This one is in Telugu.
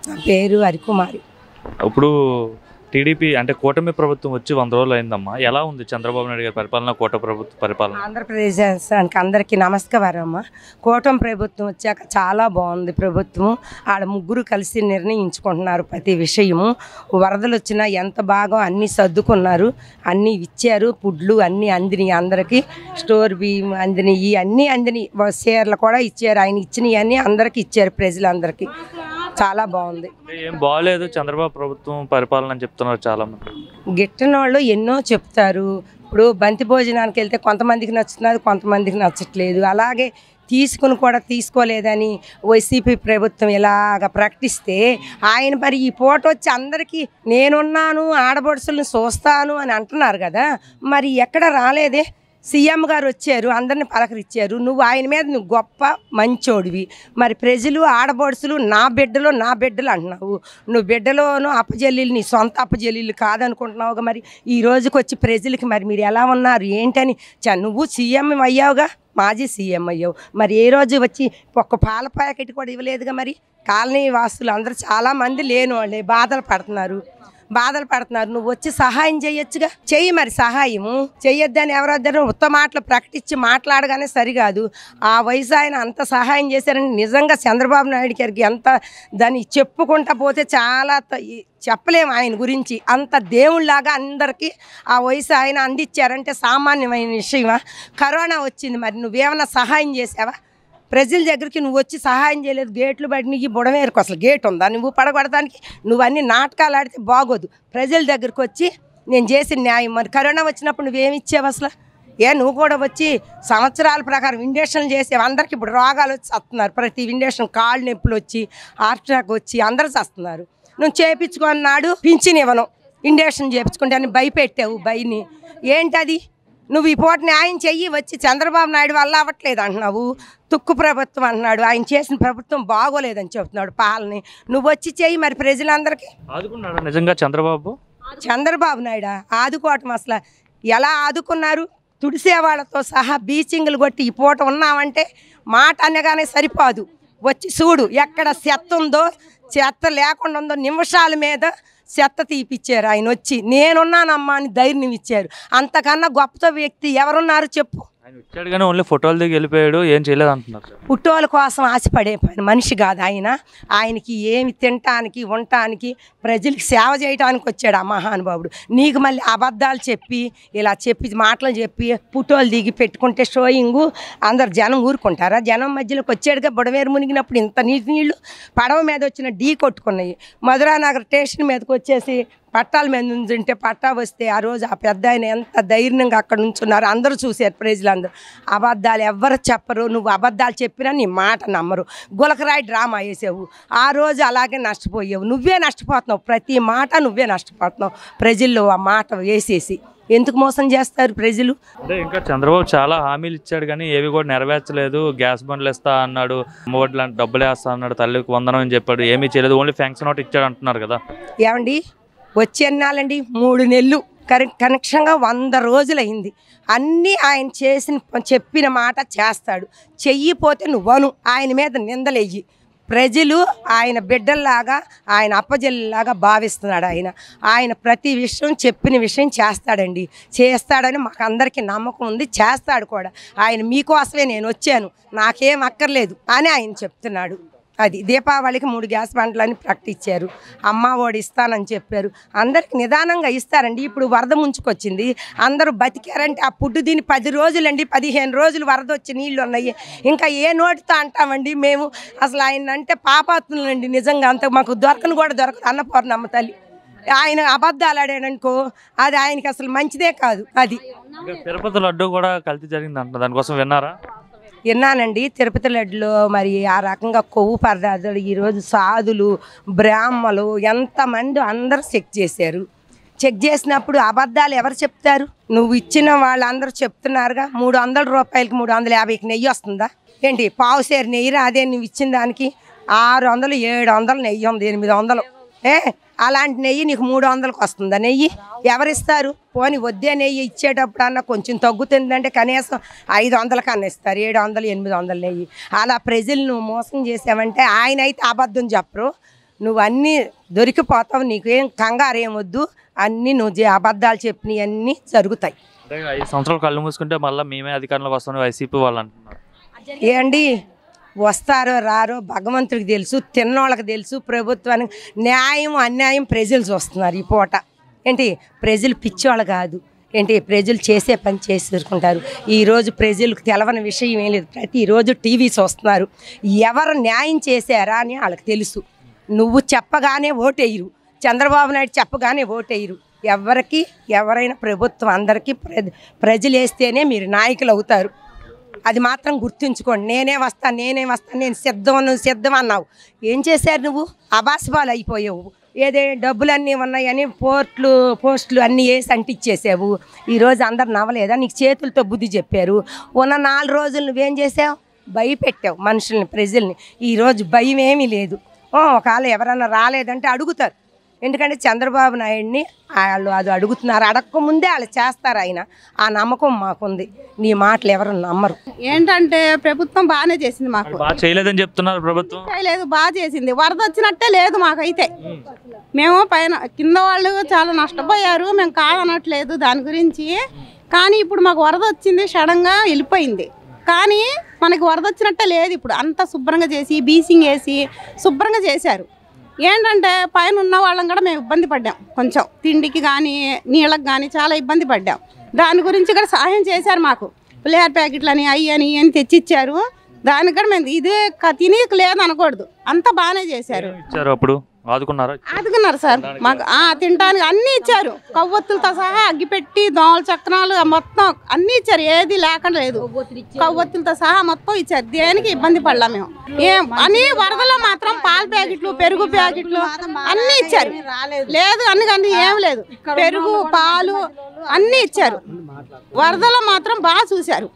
నా పేరు హరికుమారి ఇప్పుడు టీడీపీ అంటే కూటమి ప్రభుత్వం వచ్చి వంద రోజులు అయిందమ్మా ఎలా ఉంది చంద్రబాబు నాయుడు గారి పరిపాలన కూట ప్రభుత్వ పరిపాలన ఆంధ్రప్రదేశ్ రాష్ట్రానికి అందరికీ నమస్కారం అమ్మ కూటమి ప్రభుత్వం వచ్చాక చాలా బాగుంది ప్రభుత్వం ఆడ ముగ్గురు కలిసి నిర్ణయించుకుంటున్నారు ప్రతి విషయము వరదలు వచ్చినా ఎంత బాగా అన్నీ సర్దుకున్నారు అన్నీ ఇచ్చారు పుడ్లు అన్నీ అందినాయి అందరికీ స్టోర్ బియ్యం అందినాయి అన్నీ అందినాయి చీరలు కూడా ఇచ్చారు ఆయన ఇచ్చినవి అన్నీ అందరికీ ఇచ్చారు ప్రజలందరికీ చాలా బాగుంది అంటే ఏం బాగాలేదు చంద్రబాబు ప్రభుత్వం పరిపాలన అని చెప్తున్నారు చాలా మంది గిట్టిన వాళ్ళు ఎన్నో చెప్తారు ఇప్పుడు బంతి భోజనానికి వెళ్తే కొంతమందికి నచ్చుతున్నది కొంతమందికి నచ్చట్లేదు అలాగే తీసుకుని కూడా తీసుకోలేదని వైసీపీ ప్రభుత్వం ఇలాగ ప్రకటిస్తే ఆయన మరి ఈ పూట వచ్చి అందరికీ నేనున్నాను ఆడబడుసులను చూస్తాను అని అంటున్నారు కదా మరి ఎక్కడ రాలేదే సీఎం గారు వచ్చారు అందరిని పలకరించారు నువ్వు ఆయన మీద నువ్వు గొప్ప మంచోడివి మరి ప్రజలు ఆడబడుసులు నా బిడ్డలు నా బిడ్డలు అంటున్నావు నువ్వు బిడ్డలోను అప్పజల్లీలు నీ సొంత అప్పజల్లీలు కాదనుకుంటున్నావుగా మరి ఈ రోజుకి వచ్చి ప్రజలకి మరి మీరు ఎలా ఉన్నారు ఏంటని చ నువ్వు సీఎం అయ్యావుగా మాజీ సీఎం అయ్యావు మరి ఏ రోజు వచ్చి ఒక్క పాల ప్యాకెట్ కూడా ఇవ్వలేదుగా మరి కాలనీ వాసులు అందరూ చాలామంది లేని వాళ్ళే బాధలు పడుతున్నారు బాధలు పడుతున్నారు నువ్వు వచ్చి సహాయం చేయొచ్చుగా చెయ్యి మరి సహాయము చెయ్యొద్దని ఎవరొద్దరు ఉత్త మాటలు ప్రకటించి మాట్లాడగానే సరికాదు ఆ వయసు ఆయన అంత సహాయం చేశారని నిజంగా చంద్రబాబు నాయుడు గారికి ఎంత దాన్ని చెప్పుకుంటా పోతే చాలా త- ఈ- చెప్పలేము ఆయన గురించి అంత దేవుళ్ళలాగా అందరికీ ఆ వయసు ఆయన అందించారంటే సామాన్యమైన విషయమా కరోనా వచ్చింది మరి నువ్వేమన్నా సహాయం చేసావా ప్రజల దగ్గరికి నువ్వు వచ్చి సహాయం చేయలేదు గేట్లు బట్టి నీకు బుడమేరకు అసలు గేట్ ఉందా నువ్వు పడగొడటానికి నువ్వు అన్ని నాటకాలు ఆడితే బాగోదు ప్రజల దగ్గరికి వచ్చి నేను చేసిన న్యాయం మరి కరోనా వచ్చినప్పుడు నువ్వేమి ఇచ్చావు అసలు ఏ నువ్వు కూడా వచ్చి సంవత్సరాల ప్రకారం ఇండక్షన్లు చేసేవి అందరికి ఇప్పుడు రోగాలు వచ్చి వస్తున్నారు ప్రతి ఇండక్షన్ కాళ్ళు నొప్పులు వచ్చి హార్ట్ అటాక్ వచ్చి అందరూ వస్తున్నారు నువ్వు చేపించుకున్నాడు పింఛన్ ఇవ్వను ఇండక్షన్ చేపించుకుంటే అని భయపెట్టావు భయని ఏంటది నువ్వు ఈ పూట న్యాయం చెయ్యి వచ్చి చంద్రబాబు నాయుడు వల్ల అవ్వట్లేదు అంటున్నావు తుక్కు ప్రభుత్వం అంటున్నాడు ఆయన చేసిన ప్రభుత్వం బాగోలేదని చెప్తున్నాడు పాలని నువ్వు వచ్చి చెయ్యి మరి ప్రజలందరికీ ఆదుకున్నాడు నిజంగా చంద్రబాబు చంద్రబాబు నాయుడు ఆదుకోవటం అసలు ఎలా ఆదుకున్నారు తుడిసే వాళ్ళతో సహా బీచింగ్లు కొట్టి ఈ పూట ఉన్నామంటే మాట అనగానే సరిపోదు వచ్చి చూడు ఎక్కడ చెత్త ఉందో చెత్త లేకుండా ఉందో నిమిషాల మీద చెత్త తీపిచ్చారు ఆయన వచ్చి నేనున్నానమ్మా అని ధైర్యం ఇచ్చారు అంతకన్నా గొప్ప వ్యక్తి ఎవరున్నారు చెప్పు ఆయన వచ్చాడు కానీ ఓన్లీ ఫోటోలు దిగి వెళ్ళిపోయాడు ఏం చేయలేదు అంటున్నారు పుట్టోల కోసం ఆశపడే పని మనిషి కాదు ఆయన ఆయనకి ఏమి తినటానికి ఉండటానికి ప్రజలకు సేవ చేయడానికి వచ్చాడు ఆ మహానుభావుడు నీకు మళ్ళీ అబద్ధాలు చెప్పి ఇలా చెప్పి మాటలు చెప్పి పుట్టోలు దిగి పెట్టుకుంటే షోయింగు అందరు జనం ఊరుకుంటారా జనం మధ్యలోకి వచ్చాడుగా బుడవేరు మునిగినప్పుడు ఇంత నీటి నీళ్లు పడవ మీద వచ్చిన ఢీ కొట్టుకున్నాయి మధురానగర్ స్టేషన్ మీదకి వచ్చేసి పట్టాల మీద నుంచుంటే పట్టా వస్తే ఆ రోజు ఆ పెద్ద ఆయన ఎంత ధైర్యంగా అక్కడ ఉంచున్నారు అందరూ చూశారు ప్రజలందరూ అబద్ధాలు ఎవ్వరు చెప్పరు నువ్వు అబద్ధాలు చెప్పినా నీ మాట నమ్మరు గులకరాయి డ్రామా వేసావు ఆ రోజు అలాగే నష్టపోయావు నువ్వే నష్టపోతున్నావు ప్రతి మాట నువ్వే నష్టపోతున్నావు ప్రజల్లో ఆ మాట వేసేసి ఎందుకు మోసం చేస్తారు ప్రజలు అంటే ఇంకా చంద్రబాబు చాలా హామీలు ఇచ్చాడు కానీ ఏవి కూడా నెరవేర్చలేదు గ్యాస్ బండ్లు ఇస్తా అన్నాడు అమ్మఒడి లాంటి డబ్బులు వేస్తా అన్నాడు తల్లికి వందనం అని చెప్పాడు ఏమీ చేయలేదు ఓన్లీ ఫ్యాంక్షన్ ఒకటి ఇచ్చాడు అంటున్నారు కదా ఏమండి వచ్చే ఎన్నాళ్ళండి మూడు నెలలు కరె కనెక్షన్గా వంద రోజులైంది అన్నీ ఆయన చేసిన ప- చెప్పిన మాట చేస్తాడు చెయ్యిపోతే నువ్వను ఆయన మీద నిందలెయ్యి ప్రజలు ఆయన బిడ్డల్లాగా ఆయన అప్పజల్లాగా భావిస్తున్నాడు ఆయన ఆయన ప్రతి విషయం చెప్పిన విషయం చేస్తాడండి చేస్తాడని మాకు అందరికీ నమ్మకం ఉంది చేస్తాడు కూడా ఆయన మీకోసమే నేను వచ్చాను నాకేం అక్కర్లేదు అని ఆయన చెప్తున్నాడు అది దీపావళికి మూడు గ్యాస్ బండ్లని ప్రకటించారు అమ్మ ఓడి ఇస్తానని చెప్పారు అందరికి నిదానంగా ఇస్తారండి ఇప్పుడు వరద ముంచుకొచ్చింది అందరూ బతికారంటే ఆ పుట్టు దీని పది రోజులండి పదిహేను రోజులు వరద వచ్చి నీళ్ళు ఉన్నాయి ఇంకా ఏ నోటితో అంటామండి మేము అసలు ఆయన అంటే పాపాత్ములండి నిజంగా అంత మాకు దొరకను కూడా దొరకదు అన్నపూర్ణమ్మ తల్లి ఆయన అబద్ధాలు ఆడాడనుకో అది ఆయనకి అసలు మంచిదే కాదు అది ఇంకా తిరుపతి లడ్డు కూడా కల్తీ జరిగింది అంటున్నారు దానికోసం విన్నారా విన్నానండి తిరుపతి లడ్డులో మరి ఆ రకంగా కొవ్వు పదార్థాలు ఈరోజు సాధులు బ్రాహ్మలు ఎంతమంది అందరూ చెక్ చేశారు చెక్ చేసినప్పుడు అబద్ధాలు ఎవరు చెప్తారు నువ్వు ఇచ్చిన వాళ్ళందరూ చెప్తున్నారుగా మూడు వందల రూపాయలకి మూడు వందల యాభైకి నెయ్యి వస్తుందా ఏంటి పావు సేరు నెయ్యి అదే నువ్వు ఇచ్చిన దానికి ఆరు వందలు ఏడు వందలు నెయ్యి ఉంది ఎనిమిది వందలు ఏ అలాంటి నెయ్యి నీకు మూడు వందలకు వస్తుందా నెయ్యి ఎవరిస్తారు పోని వద్దే నెయ్యి ఇచ్చేటప్పుడు అన్న కొంచెం తగ్గుతుందంటే కనీసం ఐదు వందల కన్నా ఇస్తారు ఏడు వందలు ఎనిమిది వందల నెయ్యి అలా ప్రజలు నువ్వు మోసం చేసావంటే ఆయన అయితే అబద్ధం చెప్పరు నువ్వు అన్నీ దొరికిపోతావు నీకు ఏం కంగారు ఏం వద్దు అన్నీ నువ్వు జే- అబద్ధాలు చెప్పినవి అన్నీ జరుగుతాయి అంటే ఐదు సంవత్సరాలు కళ్ళు మూసుకుంటే మళ్ళీ మేమే అధికారంలోకి వస్తామని వైసీపీ వాళ్ళు అంటున్నారు ఏండి వస్తారో రారో భగవంతుడికి తెలుసు తిన్నోళ్ళకి తెలుసు ప్రభుత్వానికి న్యాయం అన్యాయం ప్రజలు చూస్తున్నారు ఈ పూట ఏంటి ప్రజలు పిచ్చోళ్ళు కాదు ఏంటి ప్రజలు చేసే పని చేసుకుంటారు ఈరోజు ప్రజలకు తెలవని విషయం ఏం లేదు ప్రతిరోజు టీవీ చూస్తున్నారు ఎవరు న్యాయం చేశారా అని వాళ్ళకి తెలుసు నువ్వు చెప్పగానే ఓటేయరు చంద్రబాబు నాయుడు చెప్పగానే ఓటేయరు ఎవరికి ఎవరైనా ప్రభుత్వం అందరికీ ప్ర ప్రజలు వేస్తేనే మీరు నాయకులు అవుతారు అది మాత్రం గుర్తుంచుకోండి నేనే వస్తాను నేనే వస్తాను నేను సిద్ధం నువ్వు సిద్ధం అన్నావు ఏం చేశారు నువ్వు అబాస్బాలు అయిపోయావు ఏదే డబ్బులన్నీ ఉన్నాయని పోర్ట్లు పోస్టులు అన్నీ వేసి అంటిచ్చేసావు ఈరోజు అందరు నవ్వలేదా నీకు చేతులతో బుద్ధి చెప్పారు ఉన్న నాలుగు రోజులు నువ్వేం చేసావు భయపెట్టావు మనుషుల్ని ప్రజల్ని ఈరోజు భయం ఏమీ లేదు ఓ, ఒకవేళ ఎవరన్నా రాలేదంటే అడుగుతారు ఎందుకంటే చంద్రబాబు నాయుడిని వాళ్ళు అది అడుగుతున్నారు అడగక ముందే వాళ్ళు చేస్తారు ఆయన ఆ నమ్మకం మాకుంది నీ మాటలు ఎవరు నమ్మరు ఏంటంటే ప్రభుత్వం బాగానే చేసింది మాకు బాగా చేయలేదని చెప్తున్నారు ప్రభుత్వం లేదు బాగా చేసింది వరద వచ్చినట్టే లేదు మాకైతే మేము పైన కింద వాళ్ళు చాలా నష్టపోయారు మేము కాదనట్లేదు దాని గురించి కానీ ఇప్పుడు మాకు వరద వచ్చింది సడన్గా వెళ్ళిపోయింది కానీ మనకి వరద వచ్చినట్టే లేదు ఇప్పుడు అంత శుభ్రంగా చేసి బీసింగ్ వేసి శుభ్రంగా చేశారు ఏంటంటే పైన ఉన్న వాళ్ళం కూడా మేము ఇబ్బంది పడ్డాం కొంచెం తిండికి కానీ నీళ్ళకి కానీ చాలా ఇబ్బంది పడ్డాం దాని గురించి కూడా సహాయం చేశారు మాకు పులిహార ప్యాకెట్లు అని అయ్యి అని ఇవి అని తెచ్చిచ్చారు దానికి కూడా మేము ఇదే క- తిని లేదు అనకూడదు అంత బాగానే చేశారు ఇచ్చారు అప్పుడు ఆదుకున్నారా ఆదుకున్నారు సార్ మాకు ఆ, తినడానికి అన్నీ ఇచ్చారు కవ్వొత్తులతో సహా అగ్గిపెట్టి దోమల చక్రాలు ఆ మొత్తం అన్నీ ఇచ్చారు ఏది లేకుండా లేదు కవ్వొత్తులతో సహా మొత్తం ఇచ్చారు దేనికి ఇబ్బంది పడలా మేము ఏం అని వరదలో మాత్రం పాల ప్యాకెట్లు పెరుగు ప్యాకెట్లు అన్నీ ఇచ్చారు లేదు అన్ని కానీ ఏం లేదు పెరుగు పాలు అన్నీ ఇచ్చారు వరదలో మాత్రం బాగా చూశారు